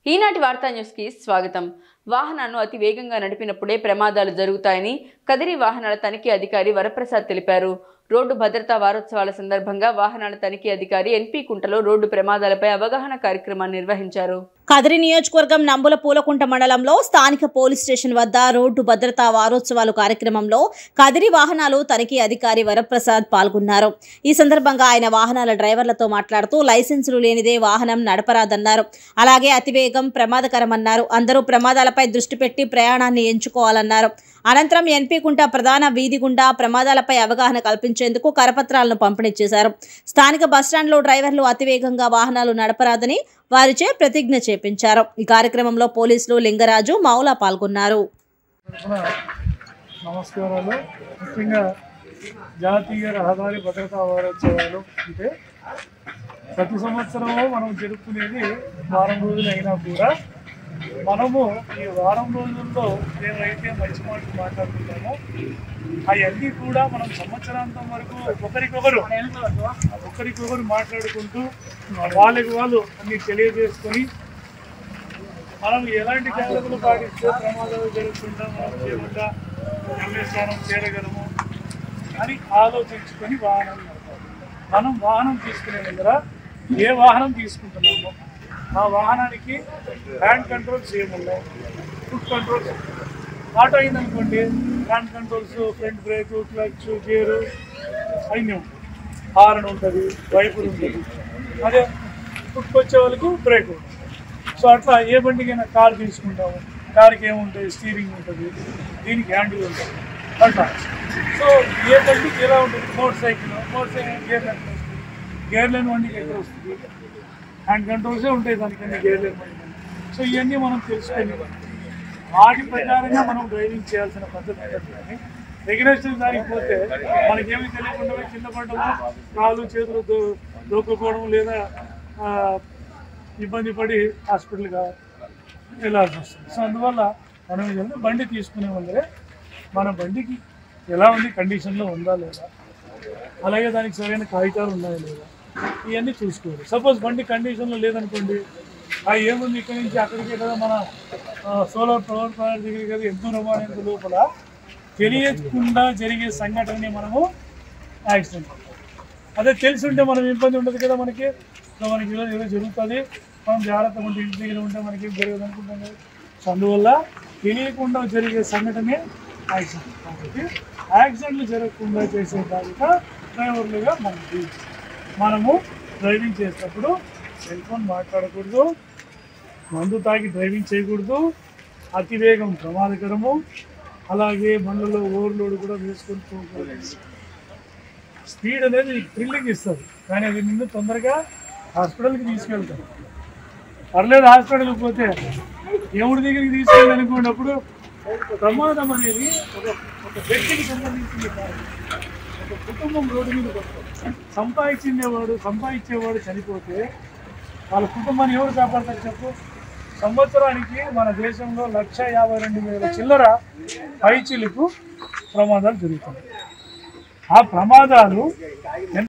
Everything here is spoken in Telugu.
ఈనాటి వార్తా న్యూస్కి స్వాగతం వాహనాన్ని అతి వేగంగా నడిపినప్పుడే ప్రమాదాలు జరుగుతాయని కదిరి వాహనాల తనిఖీ అధికారి వరప్రసాద్ తెలిపారు రోడ్డు భద్రతా వారోత్సవాల సందర్భంగా వాహనాల తనిఖీ అధికారి ఎన్పీ కుంటలో రోడ్డు ప్రమాదాలపై అవగాహన కార్యక్రమాన్ని నిర్వహించారు కదిరి నియోజకవర్గం నంబుల పూలకుంట మండలంలో స్థానిక పోలీస్ స్టేషన్ వద్ద రోడ్డు భద్రతా వారోత్సవాలు కార్యక్రమంలో కదిరి వాహనాలు తనిఖీ అధికారి వరప్రసాద్ పాల్గొన్నారు ఈ సందర్భంగా ఆయన వాహనాల డ్రైవర్లతో మాట్లాడుతూ లైసెన్సులు లేనిదే వాహనం నడపరాదన్నారు అలాగే అతివేగం ప్రమాదకరమన్నారు అందరూ ప్రమాదాలపై దృష్టి పెట్టి ప్రయాణాన్ని ఎంచుకోవాలన్నారు అనంతరం ఎన్పీ కుంట ప్రధాన వీధి గుండా ప్రమాదాలపై అవగాహన కల్పించేందుకు కరపత్రాలను పంపిణీ చేశారు స్థానిక బస్టాండ్లో డ్రైవర్లు అతివేగంగా వాహనాలు నడపరాదని వారిచే ప్రతిజ్ఞ చేపించారు ఈ కార్యక్రమంలో పోలీసులు లింగరాజు మౌలా పాల్గొన్నారు తరఫున నమస్కారాలు ముఖ్యంగా జాతీయ రహదారి భద్రతా వారోత్సవాలు అంటే ప్రతి సంవత్సరము మనం జరుపుకునేది వారం రోజులు అయినా కూడా మనము ఈ వారం రోజుల్లో ఏవైతే మంచి మాటలు మాట్లాడుకుంటామో అవన్నీ కూడా మనం సంవత్సరాంతం వరకు ఒకరికొకరు ఒకరికొకరు మాట్లాడుకుంటూ వాళ్ళకి వాళ్ళు అన్ని తెలియజేసుకొని మనం ఎలాంటి జాగ్రత్తలు పాటిస్తే ప్రమాదాలు జరగకుండా మనం చేయకుండా గమ్యస్థానం చేరగలము అని ఆలోచించుకొని వాహనం నడపాలి. మనం వాహనం తీసుకునే దగ్గర ఏ వాహనం తీసుకుంటున్నామో ఆ వాహనానికి హ్యాండ్ కంట్రోల్స్ ఏమున్నాయి ఫుట్ కంట్రోల్స్ ఆటో అయిందనుకోండి hand controls front brake clutch gear అన్నీ ఉంటాయి హార్న్ ఉంటుంది వైపులు ఉంటుంది అదే పుట్టుకొచ్చే వాళ్ళకు బ్రేక్ ఉంటుంది సో అట్లా ఏ బండికైనా కార్ తీసుకుంటాము కార్కి ఏముంటుంది స్టీరింగ్ ఉంటుంది దీనికి హ్యాండిల్ ఉంటుంది అట్లా సో ఏ బండికి ఎలా ఉంటుంది motor cycle motor cycle gear ఎక్కడ వస్తుంది గేర్ లేని బండికి ఎక్కడ వస్తుంది హ్యాండ్ కంట్రోల్సే ఉంటాయి దానికన్నా గేర్ లేని బండి సో ఇవన్నీ మనం తెలుసుకొని వాటి ప్రకారంగా మనం డ్రైవింగ్ చేయాల్సిన పద్ధతి ఉంటుంది కానీ రెగ్యులేషన్ దానికి పోతే మనకేమీ తెలియకుండా కింద పడడము కాళ్ళు చేతులు దో దోక్కుకోవడం లేదా ఆ, ఇబ్బంది పడి హాస్పిటల్గా వెళ్ళాల్సి వస్తుంది సో అందువల్ల మనం ఏంటంటే బండి తీసుకునే వాళ్ళే మన బండికి ఎలా ఉంది కండిషన్లో ఉందా లేదా అలాగే దానికి సరైన కాగితాలు ఉన్నాయా లేదా ఇవన్నీ చూసుకోవాలి సపోజ్ బండి కండిషన్లో లేదనుకోండి ఆ ఏముంది ఇక్కడి నుంచి అక్కడికి కదా మన సోలార్ పవర్ ప్లాంట్ దగ్గర కదా ఎంత దూరం అనేది లోపల తెలియకుండా జరిగే సంఘటనని మనము యాక్సిడెంట్ అంటాం. అదే తెలిసి ఉంటే మనం ఇబ్బంది ఉండదు కదా మనకి సో మనకి ఇలా ఏదో జరుగుతుంది మనం జాగ్రత్తగా ఉంటే ఇంటి దగ్గర ఉంటే మనకి ఏం జరగదు అనుకుంటాం కదా సో అందువల్ల తెలియకుండా జరిగే సంఘటనే యాక్సిడెంట్ కాబట్టి యాక్సిడెంట్లు జరగకుండా చేసే బాధ్యత డ్రైవర్లుగా మనకి మనము డ్రైవింగ్ చేసేటప్పుడు సెల్ ఫోన్ మాట్లాడకూడదు మందు తాగి డ్రైవింగ్ చేయకూడదు అతివేగం ప్రమాదకరము అలాగే బండ్లలో ఓవర్లోడ్ కూడా వేసుకొని పోకూడదు స్పీడ్ అనేది నీకు థ్రిల్లింగ్ ఇస్తుంది కానీ అది నిన్ను తొందరగా హాస్పిటల్కి తీసుకెళ్తాం పర్లేదు హాస్పిటల్కి పోతే ఎవరి దగ్గరికి తీసుకెళ్ళి అనుకున్నప్పుడు ప్రమాదం అనేది ఒక ఒక వ్యక్తికి సంబంధించింది కాదు ఒక కుటుంబం రోడ్డు మీద పడుతుంది సంపాదించేవాడు సంపాదించేవాడు చనిపోతే వాళ్ళ కుటుంబాన్ని ఎవరు కాపాడతారు చెప్పు సంవత్సరానికి మన దేశంలో లక్ష యాభై రెండు వేల చిల్లర పైచిలకు ప్రమాదాలు జరుగుతాయి ఆ ప్రమాదాలు ఎంత